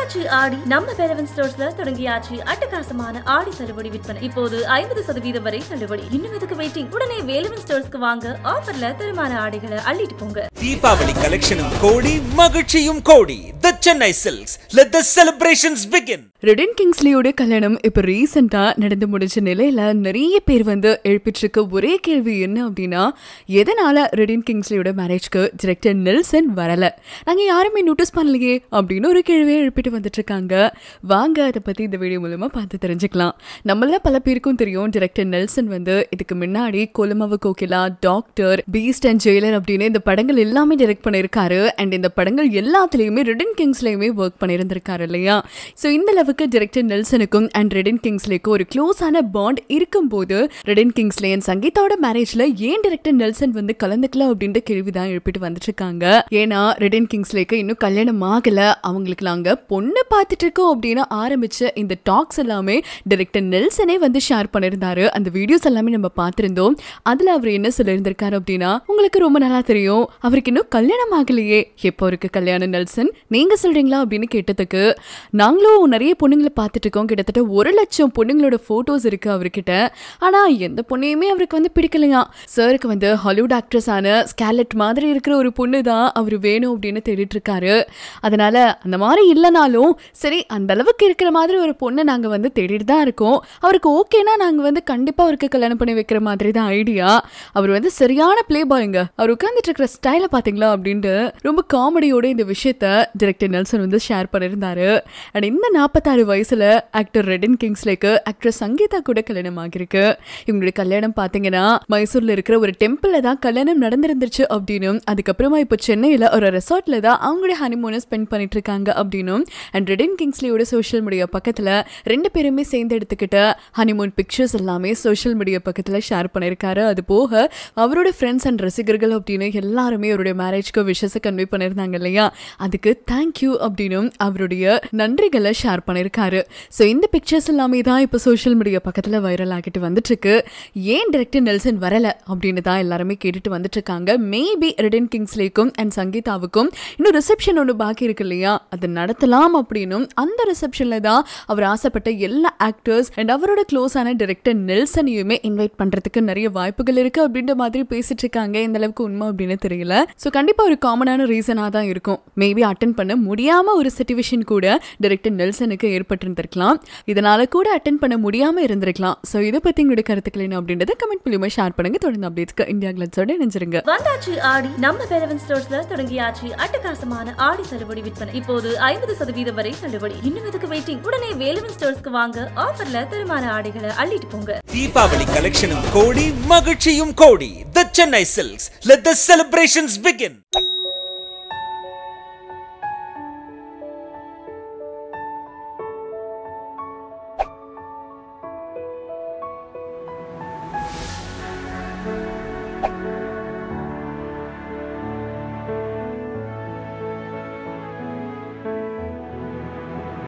வந்தாச்சு ஆடி நம்ம வேலவன் ஸ்டோர்ஸ்ல தொடங்கியாச்சு அட்டகாசமான ஆடி தள்ளுபடி விற்பனை இப்போது ஐம்பது சதவீதம் வரை தள்ளுபடி இன்னும் எதுக்கு வெயிட்டிங் உடனே வேலவன் ஸ்டோர்ஸ்க்கு வாங்க ஆஃபர்ல தரமான ஆடைகளை அள்ளிட்டு போங்க தீபாவளி கலெக்ஷனும் கோடி மகிழ்ச்சியும் கோடி the Chennai Silks let the celebrations begin Redin கிங்ஸ்லியோட கல்யாணம் இப்போ ரீசெண்டாக நடந்து முடிஞ்ச நிலையில நிறைய பேர் வந்து எழுப்பிட்டு இருக்க ஒரே கேள்வி என்ன அப்படின்னா எதனால ரெடன் கிங்ஸ்லியோட மேரேஜ்க்கு டிரெக்டர் நெல்சன் வரல நாங்க யாருமே நோட்டீஸ் பண்ணலையே அப்படின்னு ஒரு கேள்வியை எழுப்பிட்டு வந்துட்டு இருக்காங்க வாங்க அதை பத்தி இந்த வீடியோ மூலமா பார்த்து தெரிஞ்சுக்கலாம் நம்மள பல பேருக்கும் தெரியும் டிரெக்டர் நெல்சன் வந்து இதுக்கு முன்னாடி Kolamaavu Kokila Doctor Beast and Jailer அப்படின்னு இந்த படங்கள் எல்லாமே டைரக்ட் பண்ணியிருக்காரு அண்ட் இந்த படங்கள் எல்லாத்துலேயுமே ரெடன் கிங்ஸ்லேயுமே ஒர்க் பண்ணியிருந்திருக்காரு இல்லையா ஸோ இந்த அளவுக்கு டிரெக்டர் நெல்சனுக்கும் அண்ட் ரெடன் கிங்ஸ்லேக்கும் ஒரு க்ளோஸான பாண்ட் இருக்கும்போது ரெடன் கிங்ஸ்லே அண்ட் சங்கீதாவோட மேரேஜ்ல ஏன் டிரெக்டர் நெல்சன் வந்து கலந்துக்கல அப்படின்ற கேள்வி தான் எழுப்பிட்டு வந்துட்டு இருக்காங்க ஏன்னா ரெடன் கிங்ஸ்லேக்கு இன்னும் கல்யாணம் ஆகல அவங்களுக்கு நாங்க பொண்ணு பார்த்துட்டு இருக்கோம் அப்படின்னு ஆரம்பிச்ச இந்த டாக்ஸ் எல்லாமே டிரெக்டர் நெல்சனே வந்து ஷேர் பண்ணியிருந்தாரு அந்த வீடியோஸ் எல்லாமே நம்ம பார்த்திருந்தோம் அதுல அவர் என்ன சொல்லியிருந்திருக்காரு அப்படின்னா உங்களுக்கு ரொம்ப நல்லா தெரியும் அவருக்கு இன்னும் கல்யாணம் ஆகலையே எப்போ இருக்கு கல்யாணம் நெல்சன் நீங்க சொல்றீங்களா அப்படின்னு கேட்டதுக்கு நாங்களும் நிறைய பொண்ணுங்களை பார்த்துட்டு இருக்கோம் கிட்டத்தட்ட ஒரு லட்சம் பொண்ணுங்களோட போட்டோஸ் இருக்கு அவர்கிட்ட ஆனா எந்த பொண்ணையுமே அவருக்கு வந்து பிடிக்கலையா சாருக்கு வந்து ஹாலிவுட் ஆக்ட்ரஸ் ஆன ஸ்கேலட் மாதிரி இருக்கிற ஒரு பொண்ணு தான் அவர் வேணும் அப்படின்னு தேடிட்டு இருக்காரு அதனால அந்த மாதிரி இல்லைனாலும் சரி அந்த அளவுக்கு இருக்கிற மாதிரி ஒரு பொண்ணை நாங்க வந்து தேடிட்டு தான் இருக்கோம் அவருக்கு ஓகேனா நாங்க வந்து கண்டிப்பா அவருக்கு கல்யாணம் பண்ணி வைக்கிற மாதிரி தான் ஐடியா அவர் வந்து சரியான பிளே பாய்ங்க அவர் உட்கார்ந்துட்டு இருக்கிற ஸ்டைலை பாத்தீங்களா அப்படின்ட்டு ரொம்ப காமெடியோட இந்த விஷயத்த டிரெக்டர் நெல்சன் வந்து ஷேர் பண்ணியிருந்தாரு அண்ட் இந்த நாற்பத்தாறு வயசுல ஆக்டர் ரெடன் கிங்ஸ்லேக்கு ஆக்ட்ரஸ் சங்கீதா கூட கல்யாணம் ஆகிருக்கு இவங்களுடைய கல்யாணம் பாத்தீங்கன்னா மைசூர்ல இருக்கிற ஒரு டெம்பிள்ல தான் கல்யாணம் நடந்திருந்துச்சு அப்படின்னும் அதுக்கப்புறமா இப்போ சென்னையில ஒரு ரெசார்ட்ல தான் அவங்களுடைய ஹனிமூனை ஸ்பெண்ட் பண்ணிட்டு இருக்காங்க அப்படின்னும் அண்ட் ரெடன் கிங்ஸ்லியோட சோஷியல் மீடியா பக்கத்துல ரெண்டு பேருமே சேர்ந்து எடுத்துக்கிட்ட ஹனிமூன் பிக்சர்ஸ் எல்லாமே சோஷியல் மீடியா பக்கத்துல ஷேர் பண்ணியிருக்காரு அது போக அவரோட ஃப்ரெண்ட்ஸ் அண்ட் ரசிகர்கள் அப்படின்னு எல்லாருமே அவருடைய மேரேஜ்க்கு விஷஸை கன்வே பண்ணியிருந்தாங்க இல்லையா அதுக்கு தேங்க்யூ அப்படின்னும் அவருடைய நன்றிகளை ஷேர் பண்ணியிருக்காரு ஸோ இந்த பிக்சர்ஸ் எல்லாமே தான் இப்போ சோஷியல் மீடியா பக்கத்தில் வைரல் ஆகிட்டு வந்துட்டு இருக்கு ஏன் டிரெக்டர் நெல்சன் வரல அப்படின்னு தான் எல்லாருமே கேட்டுட்டு வந்துட்டு இருக்காங்க மேபி ரெடன் கிங்ஸ்லேக்கும் அண்ட் சங்கீதாவுக்கும் இன்னும் ரிசப்ஷன் ஒன்று பாக்கி இருக்கு இல்லையா அது நடத்தலாம் அப்படின்னும் அந்த ரிசப்ஷனில் தான் அவர் ஆசைப்பட்ட எல்லா ஆக்டர்ஸ் அண்ட் அவரோட க்ளோஸான டிரெக்டர் நெல்சனையுமே இன்வைட் பண்ணுறதுக்கு நிறைய வாய்ப்புகள் இருக்கு அப்படின்ற மாதிரி பேசிட்டு இருக்காங்க இந்த அளவுக்கு உண்மை அப்படின்னு தெரியல ஸோ கண்டிப்பாக ஒரு காமனான ரீசனாக தான் இருக்கும் மேபி அட்டன் பண்ண முடியாம ஒரு சிச்சுவேஷன் கூட டிரெக்டர் நெல்சனுக்கு ஏற்பட்டிருந்திருக்கலாம் இதனால கூட அட்டன் பண்ண முடியாம இருந்திருக்கலாம் ஸோ இதை பத்தி உங்களுடைய கருத்துக்கள் என்ன அப்படின்றத கமெண்ட் மூலியமா ஷேர் பண்ணுங்க தொடர்ந்து அப்டேட்ஸ்க்கு இந்தியா கிளட்ஸோட இணைஞ்சிருங்க வந்தாச்சு ஆடி நம்ம வேலவன் ஸ்டோர்ஸ்ல தொடங்கியாச்சு அட்டகாசமான ஆடி தள்ளுபடி விற்பனை இப்போது ஐம்பது சதவீதம் வரை தள்ளுபடி இன்னும் எதுக்கு வெயிட்டிங் உடனே வேலவன் ஸ்டோர்ஸ்க்கு வாங்க ஆஃபர்ல தரமான ஆடைகளை அள்ளிட்டு போங்க தீபாவளி கலெக்ஷனும் கோடி மகிழ்ச்சியும் கோடி the Chennai Silks let the celebrations begin